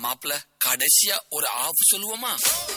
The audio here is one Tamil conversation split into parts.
மாப்பிள கடைசியா ஒரு ஆஃப் சொல்லுவோமா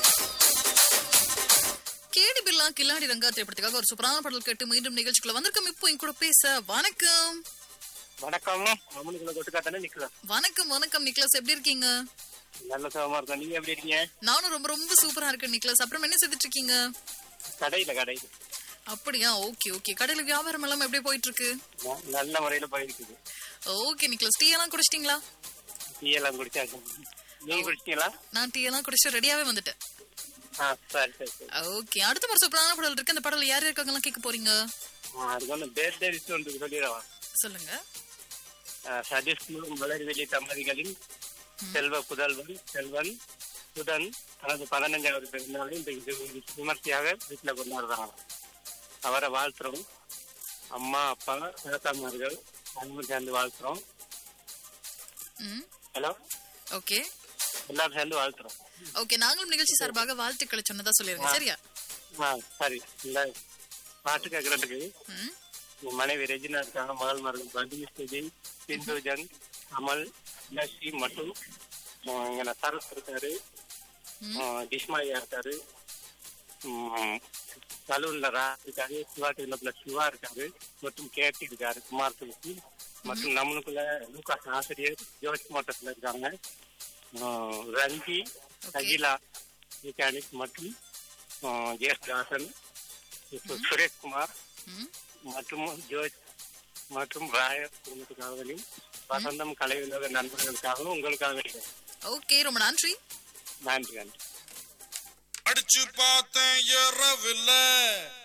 கேடி பில்லா கில்லாடி ரங்கா திரைப்படத்துக்காக ஒரு சூப்பரான பாடல் கேட்டு மீண்டும் நிகழ்ச்சிக்குள்ள வந்திருக்கோம் இப்போ என் கூட பேச வணக்கம் வணக்கம் அம்மனுக்குள்ள கொட்டுக்காத்தானே நிக்கலாம் வணக்கம் வணக்கம் நிக்லஸ் எப்படி இருக்கீங்க நல்ல சுகமா இருக்கோம் நீங்க எப்படி இருக்கீங்க நானும் ரொம்ப ரொம்ப சூப்பரா இருக்கேன் நிக்லஸ் அப்புறம் என்ன செய்துட்டு இருக்கீங்க கடையில கடையில அப்படியா ஓகே ஓகே கடையில வியாபாரம் எல்லாம் எப்படி போயிட்டு இருக்கு ந- நல்ல முறையில போயிருக்குது ஓகே நிக்லஸ் டீ எல்லாம் குடிச்சிட்டீங்களா டீ எல்லாம் குடிச்சாச்சு நீங்க குடிச்சிட்டீங்களா நான் டீ எல்லாம் குடிச்சு ரெடியாவே வந்துட்டேன் ஆ சரி சரி சரி ஓகே அடுத்த ஒரு சூப்பரான பாடல் இருக்கு அந்த பாடல் யார் இருக்காங்கலாம் கேட்க போறீங்க ஆ, அதுக்கு வந்து பேர்தே விஷ் ஒன்று சொல்லிடவா சொல்லுங்க சதீஷ்குமார் மலர்வெளி தம்பதிகளின் செல்வ புதல்வன் செல்வன் புதன் தனது பதினஞ்சாவது பிறந்தநாளை இந்த இது விமர்சையாக வீட்டில் கொண்டாடுறாங்க அவரை வாழ்த்துறோம் அம்மா அப்பா தாத்தாமார்கள் அனைவரும் சேர்ந்து வாழ்த்துறோம் ம் ஹலோ ஓகே எல்லாரும் சேர்ந்து வாழ்த்துறோம் ஓகே நாங்களும் நிகழ்ச்சி சார்பாக வாழ்த்துக்களை சொன்னதா சொல்லிருங்க சரியா ஆ சரி இல்ல பாட்டு கேட்கறதுக்கு ம் உன் மனைவி ரெஜினா இருக்காங்க மகள் மருது பந்தி ஸ்துதி சிந்துஜன் அமல் லஸ்ஸி மற்றும் ஆ, இங்க சரஸ் இருக்காரு ஆ, டிஷ்மாயா இருக்காரு ம், சலூன்ல ரா இருக்காரு சிவா டெவலப்ல சிவா இருக்காரு மற்றும் கேட்டி இருக்காரு குமார் துளசி மற்றும் நம்மளுக்குள்ள லூகாஸ் ஆசிரியர் ஜோஷ் மோட்டர்ஸ்ல இருக்காங்க ஆ, ரஞ்சி சகிலா மெக்கானிக் மற்றும் ஆ, ஜெயஸ்தாசன் சுரேஷ்குமார் ம் மற்றும் ஜோர்ஜ் மற்றும் ராய குடும்பத்துக்காகவும் வசந்தம் கலை உலக நண்பர்களுக்காகவும் உங்களுக்காக ஓகே ரொம்ப நன்றி நன்றி நன்றி அடிச்சு பார்த்தேன் இரவில்ல